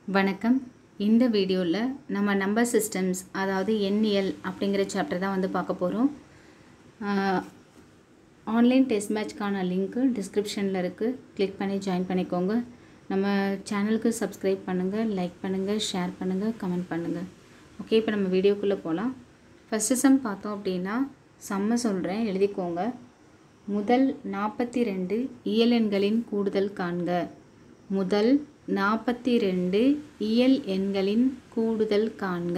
வணக்கம் இந்த வீடியோவில் நம்ம நம்பர் சிஸ்டம்ஸ் அதாவது எண்ணியல் அப்படிங்கிற சாப்டர் தான் வந்து பார்க்க போகிறோம் ஆன்லைன் டெஸ்ட் மேட்ச்க்கான லிங்க்கு டிஸ்கிரிப்ஷனில் இருக்குது கிளிக் பண்ணி ஜாயின் பண்ணிக்கோங்க நம்ம சேனலுக்கு சப்ஸ்கிரைப் பண்ணுங்கள் லைக் பண்ணுங்கள் ஷேர் பண்ணுங்கள் கமெண்ட் பண்ணுங்கள் ஓகே இப்போ நம்ம வீடியோக்குள்ளே போகலாம் ஃபஸ்ட்டு சம் பார்த்தோம் அப்படின்னா சம்ம சொல்கிறேன் எழுதிக்கோங்க முதல் நாற்பத்தி ரெண்டு இயல் எண்களின் கூடுதல் காண்க முதல் நாற்பத்தி ரெண்டு இயல் எண்களின் கூடுதல் காண்க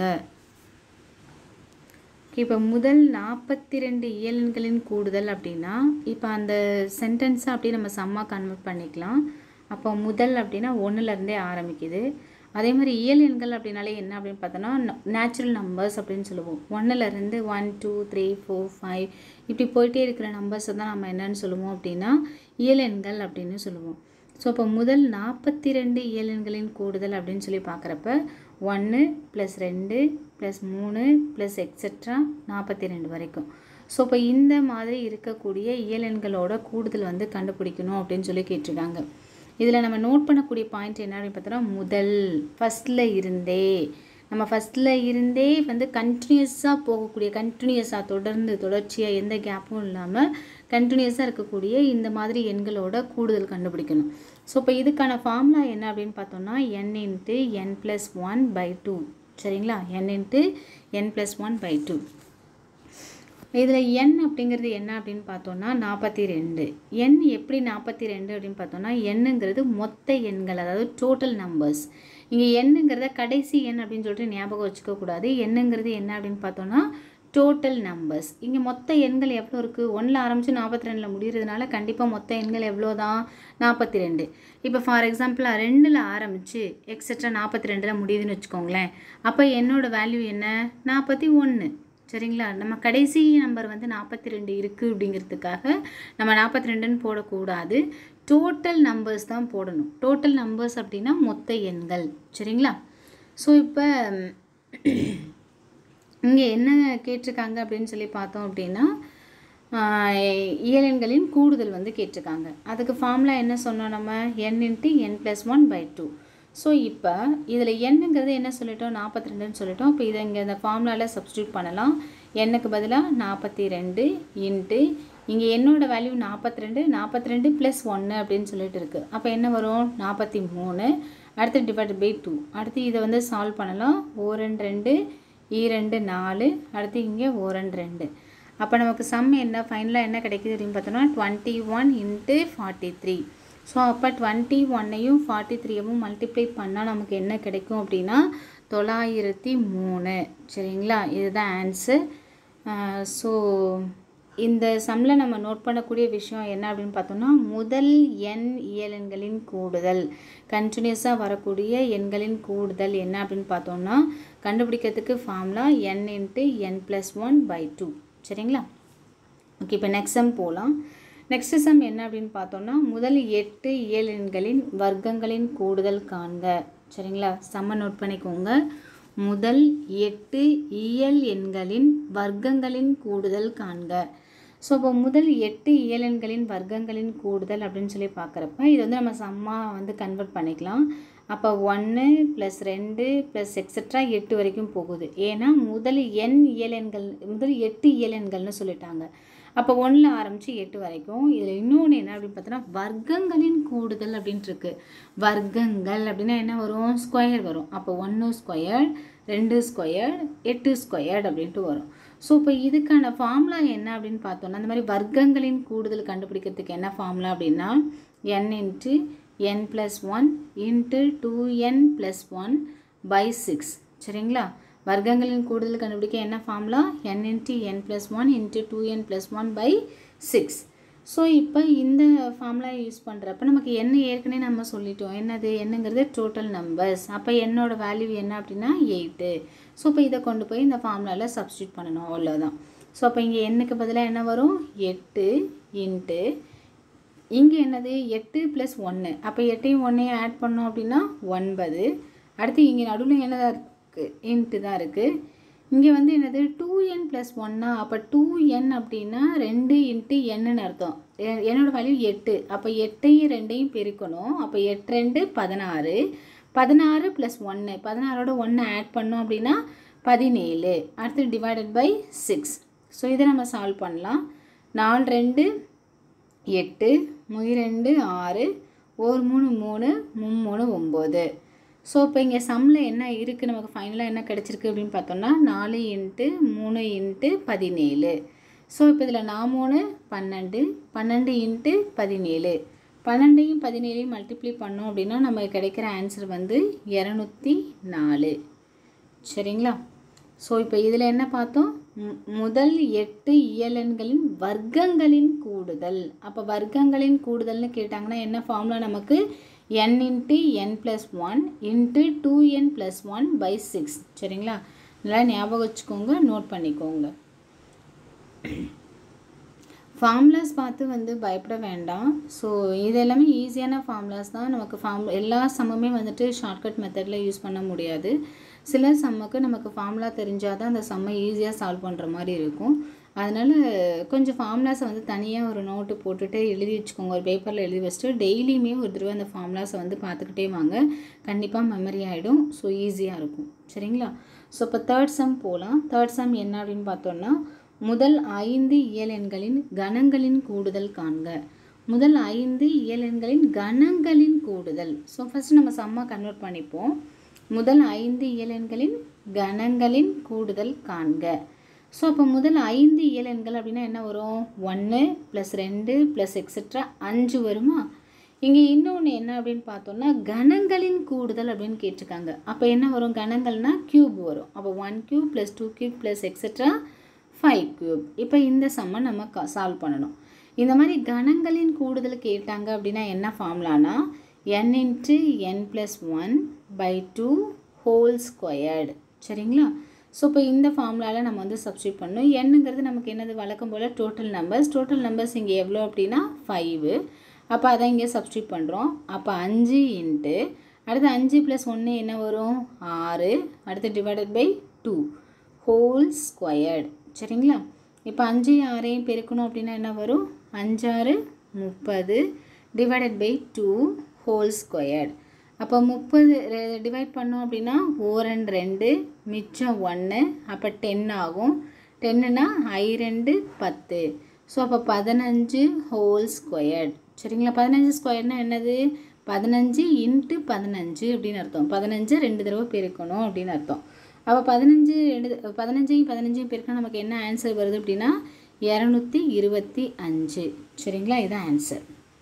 இப்போ முதல் நாற்பத்தி ரெண்டு இயல் எண்களின் கூடுதல் அப்படின்னா இப்போ அந்த சென்டென்ஸை அப்படியே நம்ம சம்மா கன்வெர்ட் பண்ணிக்கலாம் அப்போ முதல் அப்படின்னா ஒன்றுலேருந்தே ஆரம்பிக்குது அதே மாதிரி இயல் எண்கள் அப்படின்னாலே என்ன அப்படின்னு பார்த்தோன்னா நேச்சுரல் நம்பர்ஸ் அப்படின்னு சொல்லுவோம் ஒன்றுலேருந்து one two three four five இப்படி போயிட்டே இருக்கிற நம்பர்ஸை தான் நம்ம என்னன்னு சொல்லுவோம் அப்படின்னா இயல் எண்கள் அப்படின்னு சொல்லுவோம் ஸோ இப்போ முதல் நாற்பத்தி ரெண்டு இயல் எண்களின் கூடுதல் அப்படின்னு சொல்லி பார்க்குறப்ப ஒன்று ப்ளஸ் ரெண்டு ப்ளஸ் மூணு ப்ளஸ் எக்ஸெட்ரா நாற்பத்தி ரெண்டு வரைக்கும் ஸோ இப்போ இந்த மாதிரி இருக்கக்கூடிய இயல் எண்களோட கூடுதல் வந்து கண்டுபிடிக்கணும் அப்படின்னு சொல்லி கேட்டிருக்காங்க இதில் நம்ம நோட் பண்ணக்கூடிய பாயிண்ட் என்ன அப்படின்னு பார்த்தோன்னா முதல் ஃபஸ்ட்டில் இருந்தே நம்ம ஃபஸ்ட்டில் இருந்தே வந்து கண்டினியூஸாக போகக்கூடிய கண்டினியூஸாக தொடர்ந்து தொடர்ச்சியாக எந்த கேப்பும் இல்லாமல் கண்டினியூஸாக இருக்கக்கூடிய இந்த மாதிரி எண்களோட கூடுதல் கண்டுபிடிக்கணும் ஸோ இப்போ இதுக்கான ஃபார்முலா என்ன அப்படின்னு பார்த்தோம்னா n into n plus one by two சரிங்களா n into n plus one by two இதில் எண் அப்படிங்கிறது என்ன அப்படின்னு பார்த்தோன்னா நாற்பத்தி ரெண்டு எண் எப்படி நாற்பத்தி ரெண்டு அப்படின்னு பார்த்தோன்னா எண்ணுங்கிறது மொத்த எண்கள் அதாவது டோட்டல் நம்பர்ஸ் இங்கே எண்ணுங்கிறத கடைசி எண் அப்படின்னு சொல்லிட்டு ஞாபகம் வச்சுக்கக்கூடாது எண்ணுங்கிறது என்ன அப்படின்னு பார்த்தோன்னா டோட்டல் நம்பர்ஸ் இங்கே மொத்த எண்கள் எவ்வளோ இருக்குது ஒன்றில் ஆரம்பித்து நாற்பத்தி ரெண்டில் முடிகிறதுனால கண்டிப்பாக மொத்த எண்கள் எவ்வளோ தான் நாற்பத்தி ரெண்டு இப்போ ஃபார் எக்ஸாம்பிள் ரெண்டில் ஆரம்பித்து எக்ஸட்ரா நாற்பத்தி ரெண்டில் முடியுதுன்னு வச்சுக்கோங்களேன் அப்போ என்னோடய வேல்யூ என்ன நாற்பத்தி ஒன்று சரிங்களா நம்ம கடைசி நம்பர் வந்து நாற்பத்தி ரெண்டு இருக்குது அப்படிங்கிறதுக்காக நம்ம நாற்பத்தி ரெண்டுன்னு போடக்கூடாது டோட்டல் நம்பர்ஸ் தான் போடணும் டோட்டல் நம்பர்ஸ் அப்படின்னா மொத்த எண்கள் சரிங்களா ஸோ இப்போ இங்கே என்ன கேட்டிருக்காங்க அப்படின்னு சொல்லி பார்த்தோம் அப்படின்னா இயலெண்களின் கூடுதல் வந்து கேட்டிருக்காங்க அதுக்கு ஃபார்முலா என்ன சொன்னோம் நம்ம n into n plus one by two so இப்போ இதில் எண்ணுங்கிறது என்ன சொல்லிட்டோம் நாற்பத்தி ரெண்டுன்னு சொல்லிட்டோம் இப்போ இதை இங்கே இந்த ஃபார்முலாவில் சப்ஸ்டியூட் பண்ணலாம் எண்ணுக்கு பதிலாக நாற்பத்தி ரெண்டு இன்ட்டு இங்கே என்னோடய வேல்யூ நாற்பத்தி ரெண்டு நாற்பத்தி ரெண்டு ப்ளஸ் ஒன்று அப்படின்னு சொல்லிட்டு இருக்குது அப்போ என்ன வரும் நாற்பத்தி மூணு அடுத்து டிவைட் பை டூ அடுத்து இதை வந்து சால்வ் பண்ணலாம் ஓ ரெண்டு ரெண்டு ஈ ரெண்டு நாலு அடுத்து இங்கே ஓ ரெண்டு ரெண்டு அப்போ நமக்கு சம் என்ன ஃபைனலாக என்ன கிடைக்குது அப்படின்னு பார்த்தோம்னா twenty one into forty three so அப்போ டுவெண்ட்டி ஒன்னையும் ஃபார்ட்டி த்ரீயவும் மல்டிப்ளை பண்ணால் நமக்கு என்ன கிடைக்கும் அப்படின்னா தொள்ளாயிரத்தி மூணு சரிங்களா இதுதான் ஆன்சர் ஸோ இந்த சம்மில் நம்ம நோட் பண்ணக்கூடிய விஷயம் என்ன அப்படின்னு பார்த்தோம்னா முதல் எண் இயலெண்களின் கூடுதல் கண்டினியூஸாக வரக்கூடிய எண்களின் கூடுதல் என்ன அப்படின்னு பார்த்தோம்னா கண்டுபிடிக்கிறதுக்கு formula n into n plus one by two சரிங்களா ஓகே இப்போ நெக்ஸ்ட் சம் போகலாம் நெக்ஸ்ட் சம் என்ன அப்படின்னு பார்த்தோம்னா முதல் எட்டு இயல் எண்களின் வர்க்கங்களின் கூடுதல் காண்க சரிங்களா சம்ம நோட் பண்ணிக்கோங்க முதல் எட்டு இயல் எண்களின் வர்க்கங்களின் கூடுதல் காண்க ஸோ இப்போ முதல் எட்டு இயல் எண்களின் வர்க்கங்களின் கூடுதல் அப்படின்னு சொல்லி பார்க்குறப்ப இது வந்து நம்ம சம்மா வந்து கன்வெர்ட் பண்ணிக்கலாம் அப்போ ஒன்று ப்ளஸ் ரெண்டு ப்ளஸ் எக்ஸட்ரா எட்டு வரைக்கும் போகுது ஏன்னா முதல் எண் இயலெண்கள் முதல் எட்டு இயலெண்கள்னு சொல்லிட்டாங்க அப்போ ஒன்றில் ஆரம்பித்து எட்டு வரைக்கும் இதில் இன்னொன்று என்ன அப்படின்னு பார்த்தோன்னா வர்க்கங்களின் கூடுதல் அப்படின்ட்டு இருக்கு வர்க்கங்கள் அப்படின்னா என்ன வரும் ஸ்கொயர் வரும் அப்போ ஒன்று ஸ்கொயர் ரெண்டு ஸ்கொயர் எட்டு ஸ்கொயர்ட் அப்படின்ட்டு வரும் ஸோ இப்போ இதுக்கான ஃபார்முலா என்ன அப்படின்னு பார்த்தோன்னா அந்த மாதிரி வர்க்கங்களின் கூடுதல் கண்டுபிடிக்கிறதுக்கு என்ன ஃபார்முலா அப்படின்னா n into n plus one into two n plus one by six சரிங்களா வர்க்கங்களின் கூடுதல் கண்டுபிடிக்க என்ன formula n into n plus one into two n plus one by six so இப்போ இந்த ஃபார்முலா யூஸ் பண்ணுறப்ப நமக்கு என்ன ஏற்கனவே நம்ம சொல்லிட்டோம் என்னது என்னங்கிறது டோட்டல் நம்பர்ஸ் அப்போ என்னோட வேல்யூ என்ன அப்படின்னா எயிட்டு ஸோ இப்போ இதை கொண்டு போய் இந்த ஃபார்முலாவில் சப்ஸ்டியூட் பண்ணணும் அவ்வளோதான் ஸோ அப்போ இங்கே எண்ணுக்கு பதிலாக என்ன வரும் எட்டு இன்ட்டு இங்கே என்னது எட்டு ப்ளஸ் ஒன்று அப்போ எட்டையும் ஒன்றையும் ஆட் பண்ணோம் அப்படின்னா ஒன்பது அடுத்து இங்கே நடுவில் என்னதான் இருக்குது இன்ட்டு தான் இருக்குது இங்கே வந்து என்னது டூ என் ப்ளஸ் ஒன்னா அப்போ டூ என் அப்படின்னா ரெண்டு இன்ட்டு என்னன்னு அர்த்தம் என்னோடய வேல்யூ எட்டு அப்போ எட்டையும் ரெண்டையும் பெருக்கணும் அப்போ எட்டு ரெண்டு பதினாறு பதினாறு ப்ளஸ் ஒன்று பதினாறோட ஒன்று ஆட் பண்ணோம் அப்படின்னா பதினேழு அடுத்து டிவைடட் பை சிக்ஸ் ஸோ இதை நம்ம சால்வ் பண்ணலாம் நாலு ரெண்டு எட்டு முய் ரெண்டு ஆறு ஒரு மூணு மூணு மும்மூணு ஒம்பது ஸோ இப்போ இங்கே சம்மில் என்ன இருக்குது நமக்கு ஃபைனலாக என்ன கிடச்சிருக்கு அப்படின்னு பார்த்தோம்னா நாலு இன்ட்டு மூணு இன்ட்டு பதினேழு ஸோ இப்போ இதில் நான் மூணு பன்னெண்டு பன்னெண்டு இன்ட்டு பதினேழு பன்னெண்டையும் பதினேழையும் மல்டிப்ளை பண்ணோம் அப்படின்னா நமக்கு கிடைக்கிற ஆன்சர் வந்து இரநூத்தி நாலு சரிங்களா ஸோ இப்போ இதில் என்ன பார்த்தோம் மு- முதல் எட்டு இயலெண்களின் வர்க்கங்களின் கூடுதல் அப்போ வர்க்கங்களின் கூடுதல்னு கேட்டாங்கன்னா என்ன ஃபார்முலா நமக்கு n into n plus one into two n plus one by six சரிங்களா நல்லா ஞாபகம் வச்சுக்கோங்க நோட் பண்ணிக்கோங்க ஃபார்முலாஸ் பார்த்து வந்து பயப்பட வேண்டாம் ஸோ இது எல்லாமே ஈஸியான ஃபார்முலாஸ் தான் நமக்கு ஃபார்ம் எல்லா சம்முமே வந்துட்டு ஷார்ட்கட் மெத்தடில் யூஸ் பண்ண முடியாது சில சம்முக்கு நமக்கு ஃபார்முலா தெரிஞ்சால் தான் அந்த சம்மை ஈஸியாக சால்வ் பண்ணுற மாதிரி இருக்கும் அதனால் கொஞ்சம் ஃபார்முலாஸை வந்து தனியாக ஒரு நோட்டு போட்டுட்டு எழுதி வச்சுக்கோங்க ஒரு பேப்பரில் எழுதி வச்சுட்டு டெய்லியுமே ஒரு தடவை அந்த ஃபார்முலாஸை வந்து பார்த்துக்கிட்டே வாங்க கண்டிப்பாக மெமரி ஆகிடும் ஸோ ஈஸியாக இருக்கும் சரிங்களா ஸோ இப்போ தேர்ட் சம் போகலாம் தேர்ட் சம் என்ன அப்படின்னு பார்த்தோன்னா முதல் ஐந்து இயலெண்களின் கணங்களின் கூடுதல் காண்க முதல் ஐந்து இயலெண்களின் கணங்களின் கூடுதல் ஸோ ஃபஸ்ட் நம்ம சம்மா கன்வெர்ட் பண்ணிப்போம் முதல் ஐந்து இயலெண்களின் கணங்களின் கூடுதல் காண்க ஸோ அப்போ முதல் ஐந்து இயலெண்கள் அப்படின்னா என்ன வரும் ஒன்று ப்ளஸ் ரெண்டு ப்ளஸ் எக்ஸெட்ரா அஞ்சு வருமா இங்கே இன்னொன்று என்ன அப்படின்னு பார்த்தோம்னா கணங்களின் கூடுதல் அப்படின்னு கேட்டிருக்காங்க அப்போ என்ன வரும் கணங்கள்னா கியூப் வரும் அப்போ one cube plus two cube plus etcetera five cube இப்போ இந்த சம்மை நம்ம சால்வ் பண்ணணும் இந்த மாதிரி கணங்களின் கூடுதல் கேட்டாங்க அப்படின்னா என்ன ஃபார்முலானா n into n plus one by two whole squared சரிங்களா ஸோ இப்போ இந்த ஃபார்முலாவில் நம்ம வந்து சப்ஸ்டியூட் பண்ணணும் என்னங்கிறது நமக்கு என்னது வழக்கம் போல் டோட்டல் நம்பர்ஸ் டோட்டல் நம்பர்ஸ் இங்கே எவ்வளோ அப்படின்னா ஃபைவு அப்போ அதை இங்கே சப்ஸ்டியூட் பண்ணுறோம் அப்போ அஞ்சு இன்ட்டு அடுத்து அஞ்சு ப்ளஸ் ஒன்று என்ன வரும் ஆறு அடுத்து divided by two whole squared சரிங்களா இப்போ அஞ்சு ஆறையும் பெருக்கணும் அப்படின்னா என்ன வரும் அஞ்சாறு முப்பது divided by two whole squared அப்போ முப்பது டிவைட் பண்ணோம் அப்படின்னா ஓரன் ரெண்டு மிச்சம் ஒன்று அப்போ டென் ஆகும் டென்னுனா ஐ ரெண்டு பத்து ஸோ அப்போ பதினஞ்சு ஹோல் ஸ்கொயர்ட் சரிங்களா பதினஞ்சு ஸ்கொயர்னா என்னது பதினஞ்சு இன்ட்டு பதினஞ்சு அப்படின்னு அர்த்தம் பதினஞ்சு ரெண்டு தடவை பெருக்கணும் அப்படின்னு அர்த்தம் அப்போ பதினஞ்சு ரெண்டு த- பதினஞ்சையும் பதினஞ்சையும் பெருக்கினா நமக்கு என்ன ஆன்சர் வருது அப்படின்னா இரநூத்தி இருபத்தி அஞ்சு சரிங்களா இதுதான் ஆன்சர்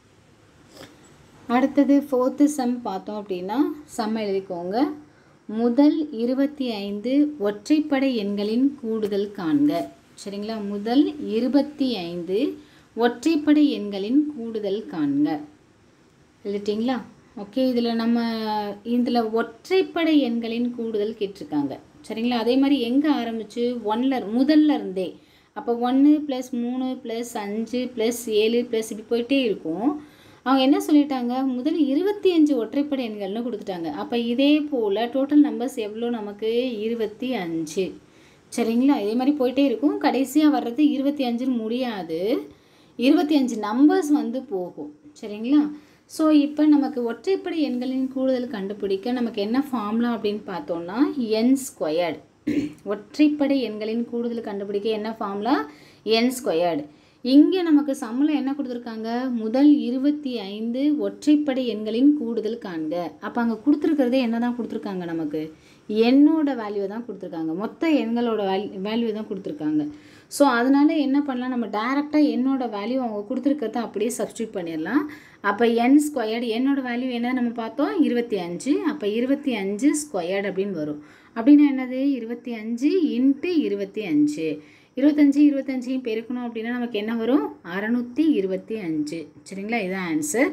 அடுத்தது ஃபோர்த்து சம் பார்த்தோம் அப்படின்னா சம் எழுதிக்கோங்க முதல் இருபத்தி ஐந்து ஒற்றைப்படை எண்களின் கூடுதல் காண்க சரிங்களா முதல் இருபத்தி ஐந்து ஒற்றைப்படை எண்களின் கூடுதல் காண்க எழுதிட்டிங்களா ஓகே இதில் நம்ம இதில் ஒற்றைப்படை எண்களின் கூடுதல் கேட்டிருக்காங்க சரிங்களா அதே மாதிரி எங்கே ஆரம்பிச்சு ஒன்ல முதல்ல இருந்தே அப்போ ஒன்று ப்ளஸ் மூணு ப்ளஸ் அஞ்சு ப்ளஸ் ஏழு ப்ளஸ் இப்படி போயிட்டே இருக்கும் அவங்க என்ன சொல்லிட்டாங்க முதல் இருபத்தி அஞ்சு ஒற்றைப்படை எண்கள்னு கொடுத்துட்டாங்க அப்போ இதே போல் டோட்டல் நம்பர்ஸ் எவ்வளோ நமக்கு இருபத்தி அஞ்சு சரிங்களா இதே மாதிரி போயிட்டே இருக்கும் கடைசியாக வர்றது இருபத்தி அஞ்சுன்னு முடியாது இருபத்தி அஞ்சு நம்பர்ஸ் வந்து போகும் சரிங்களா ஸோ இப்போ நமக்கு ஒற்றைப்படை எண்களின் கூடுதல் கண்டுபிடிக்க நமக்கு என்ன ஃபார்முலா அப்படின்னு பார்த்தோம்னா என் ஸ்கொயர்டு ஒற்றைப்படை எண்களின் கூடுதல் கண்டுபிடிக்க என்ன ஃபார்முலா என் ஸ்கொயர்டு இங்கே நமக்கு சம்மில் என்ன கொடுத்துருக்காங்க முதல் இருபத்தி ஐந்து ஒற்றைப்படை எண்களின் கூடுதல் காண்க அப்போ அங்கே கொடுத்துருக்கிறதே என்ன தான் கொடுத்துருக்காங்க நமக்கு எண்ணோட வேல்யூ தான் கொடுத்துருக்காங்க மொத்த எண்களோட வேல்யூ வேல்யூ தான் கொடுத்துருக்காங்க ஸோ அதனால என்ன பண்ணலாம் நம்ம டேரெக்டாக என்னோட வேல்யூ அவங்க கொடுத்துருக்கிறத அப்படியே சப்ஸ்டியூட் பண்ணிடலாம் அப்போ என் ஸ்கொயர்டு என்னோட வேல்யூ என்ன நம்ம பார்த்தோம் இருபத்தி அஞ்சு அப்போ இருபத்தி அஞ்சு ஸ்கொயர்டு அப்படின்னு வரும் அப்படின்னா என்னது இருபத்தி அஞ்சு இன்ட்டு இருபத்தி அஞ்சு இருபத்தஞ்சி இருபத்தஞ்சையும் பெருக்கணும் அப்படின்னா நமக்கு என்ன வரும் அறநூற்றி இருபத்தி அஞ்சு சரிங்களா இதுதான் ஆன்சர்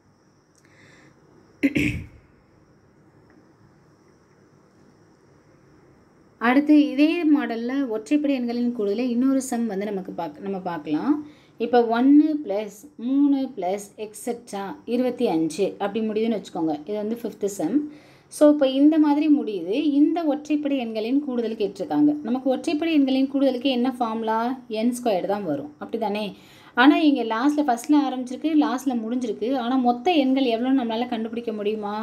அடுத்து இதே மாடலில் ஒற்றைப்படை எண்களின் கூடுதலில் இன்னொரு சம் வந்து நமக்கு பார்க்க நம்ம பார்க்கலாம் இப்போ ஒன்று ப்ளஸ் மூணு ப்ளஸ் எக்ஸெட்ரா இருபத்தி அஞ்சு அப்படி முடியுதுன்னு வச்சுக்கோங்க இது வந்து ஃபிஃப்த்து சம் ஸோ இப்போ இந்த மாதிரி முடியுது இந்த ஒற்றைப்படை எண்களின் கூடுதல் கேட்டிருக்காங்க நமக்கு ஒற்றைப்படை எண்களின் கூடுதலுக்கு என்ன ஃபார்முலா என் ஸ்கொயர்டு தான் வரும் அப்படி தானே ஆனால் இங்கே லாஸ்ட்டில் ஃபஸ்ட்டில் ஆரம்பிச்சிருக்கு லாஸ்ட்டில் முடிஞ்சிருக்கு ஆனால் மொத்த எண்கள் எவ்வளோ நம்மளால் கண்டுபிடிக்க முடியுமா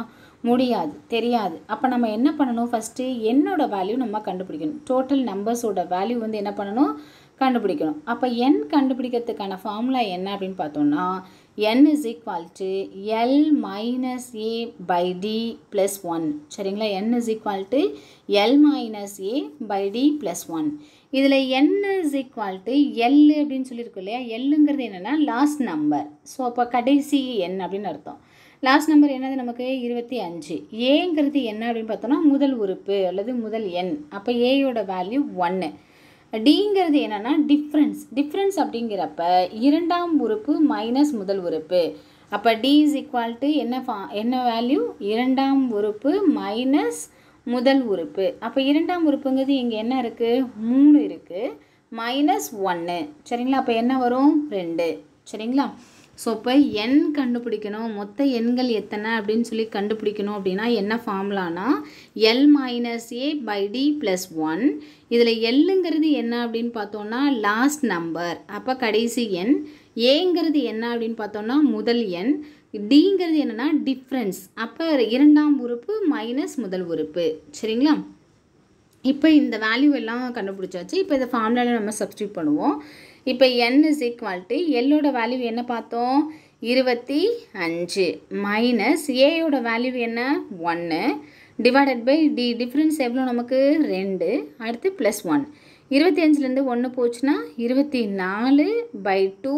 முடியாது தெரியாது அப்போ நம்ம என்ன பண்ணணும் ஃபஸ்ட்டு என்னோட வேல்யூ நம்ம கண்டுபிடிக்கணும் டோட்டல் நம்பர்ஸோட வேல்யூ வந்து என்ன பண்ணணும் கண்டுபிடிக்கணும் அப்போ என் கண்டுபிடிக்கிறதுக்கான ஃபார்முலா என்ன அப்படின்னு பார்த்தோம்னா n is equal to l minus a by d plus one சரிங்களா n is equal to l minus a by d plus one இதில் n is equal to l அப்படின்னு சொல்லியிருக்கோம் இல்லையா எல்லுங்கிறது என்னென்னா லாஸ்ட் நம்பர் ஸோ அப்போ கடைசி எண் அப்படின்னு அர்த்தம் லாஸ்ட் நம்பர் என்னது நமக்கு இருபத்தி அஞ்சு ஏங்கிறது என்ன அப்படின்னு பார்த்தோம்னா முதல் உறுப்பு அல்லது முதல் எண் அப்போ ஏயோட வேல்யூ ஒன்று டிங்கிறது என்னென்னா டிஃப்ரென்ஸ் டிஃப்ரென்ஸ் அப்படிங்கிறப்ப இரண்டாம் உறுப்பு மைனஸ் முதல் உறுப்பு அப்போ டி இஸ் ஈக்குவல் டு என்ன ஃபா என்ன வேல்யூ இரண்டாம் உறுப்பு மைனஸ் முதல் உறுப்பு அப்போ இரண்டாம் உறுப்புங்கிறது இங்கே என்ன இருக்குது மூணு இருக்குது மைனஸ் ஒன்று சரிங்களா அப்போ என்ன வரும் ரெண்டு சரிங்களா ஸோ இப்போ எண் கண்டுபிடிக்கணும் மொத்த எண்கள் எத்தனை அப்படின்னு சொல்லி கண்டுபிடிக்கணும் அப்படின்னா என்ன ஃபார்முலானா l minus a by d plus one இதில் எல்லுங்கிறது என்ன அப்படின்னு பார்த்தோன்னா லாஸ்ட் நம்பர் அப்போ கடைசி எண் ஏங்கிறது என்ன அப்படின்னு பார்த்தோன்னா முதல் எண் டிங்கிறது என்னென்னா டிஃப்ரென்ஸ் அப்போ இரண்டாம் உறுப்பு மைனஸ் முதல் உறுப்பு சரிங்களா இப்போ இந்த வேல்யூ எல்லாம் கண்டுபிடிச்சாச்சு இப்போ இந்த ஃபார்முலாவில் நம்ம சப்ஸ்டியூட் பண்ணுவோம் இப்போ என் இஸ் ஈக்குவல் டு எல்லோட வேல்யூ என்ன பார்த்தோம் இருபத்தி அஞ்சு மைனஸ் ஏயோட வேல்யூ என்ன ஒன்று டிவைடட் பை டி டிஃப்ரென்ஸ் எவ்வளோ நமக்கு ரெண்டு அடுத்து ப்ளஸ் ஒன் இருபத்தி அஞ்சுலேருந்து ஒன்று போச்சுன்னா இருபத்தி நாலு பை டூ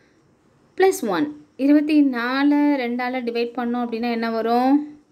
ப்ளஸ் ஒன் இருபத்தி நாலு ரெண்டால் டிவைட் பண்ணோம் அப்படின்னா என்ன வரும்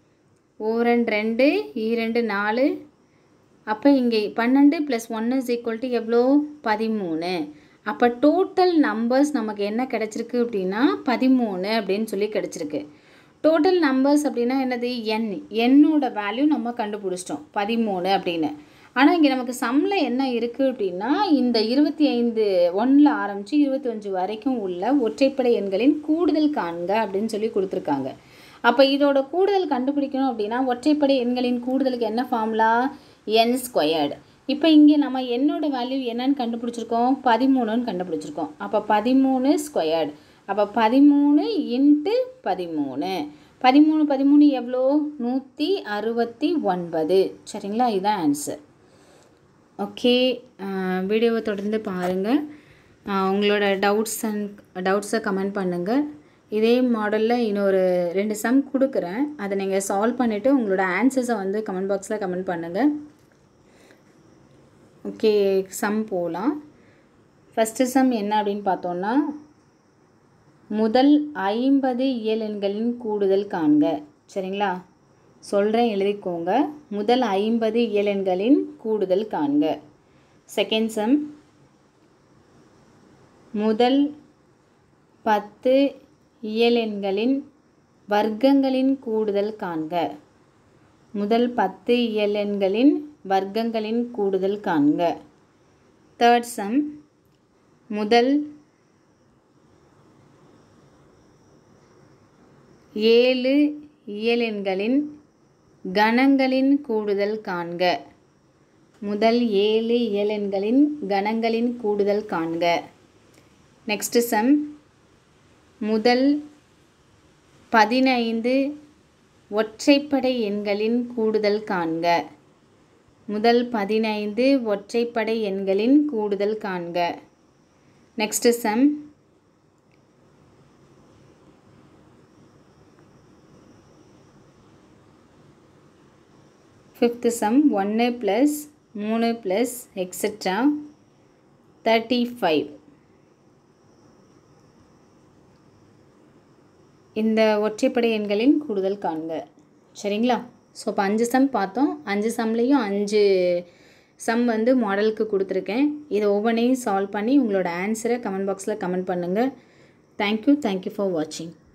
ஓ ரெண்டு ரெண்டு இரண்டு நாலு அப்போ இங்கே பன்னெண்டு ப்ளஸ் ஒன்று இஸ் ஈக்குவல் டு எவ்வளோ பதிமூணு அப்போ டோட்டல் நம்பர்ஸ் நமக்கு என்ன கிடச்சிருக்கு அப்படின்னா பதிமூணு அப்படின்னு சொல்லி கிடச்சிருக்கு டோட்டல் நம்பர்ஸ் அப்படின்னா என்னது என் என்னோட வேல்யூ நம்ம கண்டுபிடிச்சிட்டோம் பதிமூணு அப்படின்னு ஆனால் இங்கே நமக்கு சம்மில் என்ன இருக்குது அப்படின்னா இந்த இருபத்தி ஐந்து ஒன்றில் ஆரம்பித்து இருபத்தஞ்சு வரைக்கும் உள்ள ஒற்றைப்படை எண்களின் கூடுதல் காண்க அப்படின்னு சொல்லி கொடுத்துருக்காங்க அப்போ இதோட கூடுதல் கண்டுபிடிக்கணும் அப்படின்னா ஒற்றைப்படை எண்களின் கூடுதலுக்கு என்ன ஃபார்முலா என் ஸ்கொயர்டு இப்போ இங்கே நம்ம என்னோட வேல்யூ என்னன்னு கண்டுபிடிச்சிருக்கோம் பதிமூணுன்னு கண்டுபிடிச்சிருக்கோம் அப்போ பதிமூணு ஸ்கொயர்டு அப்போ பதிமூணு இன்ட்டு பதிமூணு பதிமூணு பதிமூணு எவ்வளோ நூற்றி அறுபத்தி ஒன்பது சரிங்களா இதுதான் ஆன்சர் ஓகே வீடியோவை தொடர்ந்து பாருங்கள் உங்களோட டவுட்ஸ் அண்ட் டவுட்ஸை கமெண்ட் பண்ணுங்கள் இதே மாடலில் இன்னொரு ரெண்டு சம் கொடுக்குறேன் அதை நீங்கள் சால்வ் பண்ணிவிட்டு உங்களோட ஆன்சர்ஸை வந்து கமெண்ட் பாக்ஸில் கமெண்ட் பண்ணுங்கள் ஓகே சம் போகலாம் ஃபஸ்ட்டு சம் என்ன அப்படின்னு பார்த்தோன்னா முதல் ஐம்பது இயலெண்களின் கூடுதல் காண்க சரிங்களா சொல்கிறேன் எழுதிக்கோங்க முதல் ஐம்பது இயலெண்களின் கூடுதல் காண்க செகண்ட் சம் முதல் பத்து இயலெண்களின் வர்க்கங்களின் கூடுதல் காண்க முதல் பத்து இயலெண்களின் வர்க்கங்களின் கூடுதல் காண்க தேர்ட் சம் முதல் ஏழு இயலெண்களின் கணங்களின் கூடுதல் காண்க முதல் ஏழு இயலெண்களின் கணங்களின் கூடுதல் காண்க நெக்ஸ்ட் சம் முதல் பதினைந்து ஒற்றைப்படை எண்களின் கூடுதல் காண்க முதல் பதினைந்து ஒற்றைப்படை எண்களின் கூடுதல் காண்க நெக்ஸ்ட் சம் ஃபிஃப்த்து சம் ஒன்று ப்ளஸ் மூணு ப்ளஸ் எக்ஸட்ரா தேர்ட்டி ஃபைவ் இந்த ஒற்றைப்படை எண்களின் கூடுதல் காண்க சரிங்களா ஸோ இப்போ அஞ்சு சம் பார்த்தோம் அஞ்சு சம்லேயும் அஞ்சு சம் வந்து மாடலுக்கு கொடுத்துருக்கேன் இதை ஒவ்வொன்றையும் சால்வ் பண்ணி உங்களோட ஆன்சரை கமெண்ட் பாக்ஸில் கமெண்ட் பண்ணுங்கள் தேங்க்யூ தேங்க்யூ ஃபார் வாட்சிங்